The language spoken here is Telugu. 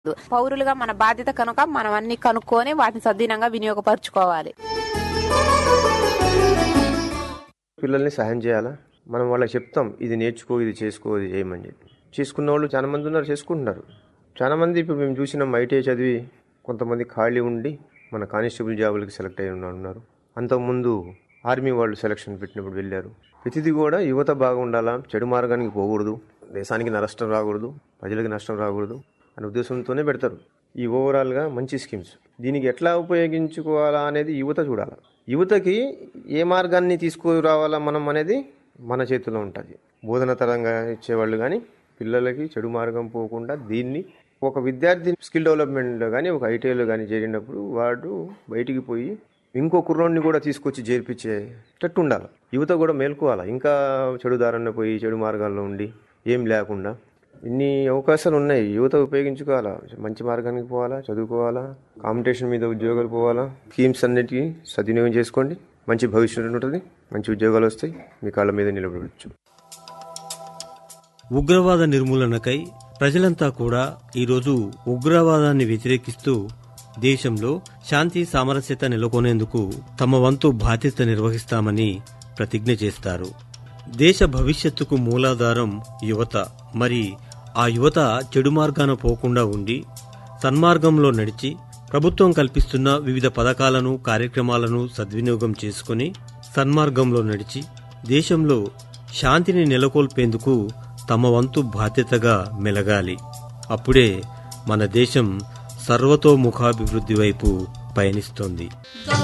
పౌరులుగా మన బాధ్యత కనుక మనం అన్ని కనుక్కొని వాటిని సద్వినంగా వినియోగపరచుకోవాలి పిల్లల్ని సహాయం చేయాలా మనం వాళ్ళకి చెప్తాం ఇది నేర్చుకో ఇది చేసుకో ఇది చేయమని చెప్పి చేసుకున్న వాళ్ళు చాలా మంది ఉన్నారు చేసుకుంటున్నారు చాలా మంది ఇప్పుడు మేము చూసినాం ఐటీఐ చదివి కొంతమంది ఖాళీ ఉండి మన కానిస్టేబుల్ జాబులకి సెలెక్ట్ అయి ఉన్న- ఉన్నారు అంతకుముందు ఆర్మీ వాళ్ళు సెలక్షన్ పెట్టినప్పుడు వెళ్ళారు ప్రతిదీ కూడా యువత బాగుండాలా చెడు మార్గానికి పోకూడదు దేశానికి నష్టం రాకూడదు ప్రజలకు నష్టం రాకూడదు అనే ఉద్దేశంతోనే పెడతారు ఈ ఓవరాల్గా మంచి స్కీమ్స్ దీనికి ఎట్లా ఉపయోగించుకోవాలా అనేది యువత చూడాలి యువతకి ఏ మార్గాన్ని తీసుకురావాలా మనం అనేది మన చేతిలో ఉంటుంది బోధన తరంగా ఇచ్చేవాళ్ళు కానీ పిల్లలకి చెడు మార్గం పోకుండా దీన్ని ఒక విద్యార్థి స్కిల్ డెవలప్మెంట్లో కానీ ఒక ఐటీఐలో కానీ చేరినప్పుడు వాడు బయటికి పోయి ఇంకో కుర్రోడిని కూడా తీసుకొచ్చి చేర్పించేటట్టు ఉండాలి యువత కూడా మేల్కోవాలి ఇంకా చెడు దారాన్న పోయి చెడు మార్గాల్లో ఉండి ఏం లేకుండా ఇన్ని అవకాశాలు ఉన్నాయి యువత ఉపయోగించుకోవాలా మంచి మార్గానికి పోవాలా చదువుకోవాలా కాంపిటీషన్ మీద ఉద్యోగాలు పోవాలా స్కీమ్స్ అన్నిటికీ సద్వినియోగం చేసుకోండి మంచి భవిష్యత్తు ఉంటుంది మంచి ఉద్యోగాలు వస్తాయి మీ కాళ్ళ మీద నిలబడవచ్చు ఉగ్రవాద నిర్మూలనకై ప్రజలంతా కూడా ఈరోజు ఉగ్రవాదాన్ని వ్యతిరేకిస్తూ దేశంలో శాంతి సామరస్యత నెలకొనేందుకు తమ వంతు బాధ్యత నిర్వహిస్తామని ప్రతిజ్ఞ చేస్తారు దేశ భవిష్యత్తుకు మూలాధారం యువత మరి ఆ యువత చెడు మార్గాన పోకుండా ఉండి సన్మార్గంలో నడిచి ప్రభుత్వం కల్పిస్తున్న వివిధ పథకాలను కార్యక్రమాలను సద్వినియోగం చేసుకుని సన్మార్గంలో నడిచి దేశంలో శాంతిని నెలకొల్పేందుకు తమ వంతు బాధ్యతగా మెలగాలి అప్పుడే మన దేశం సర్వతోముఖాభివృద్ధి వైపు పయనిస్తోంది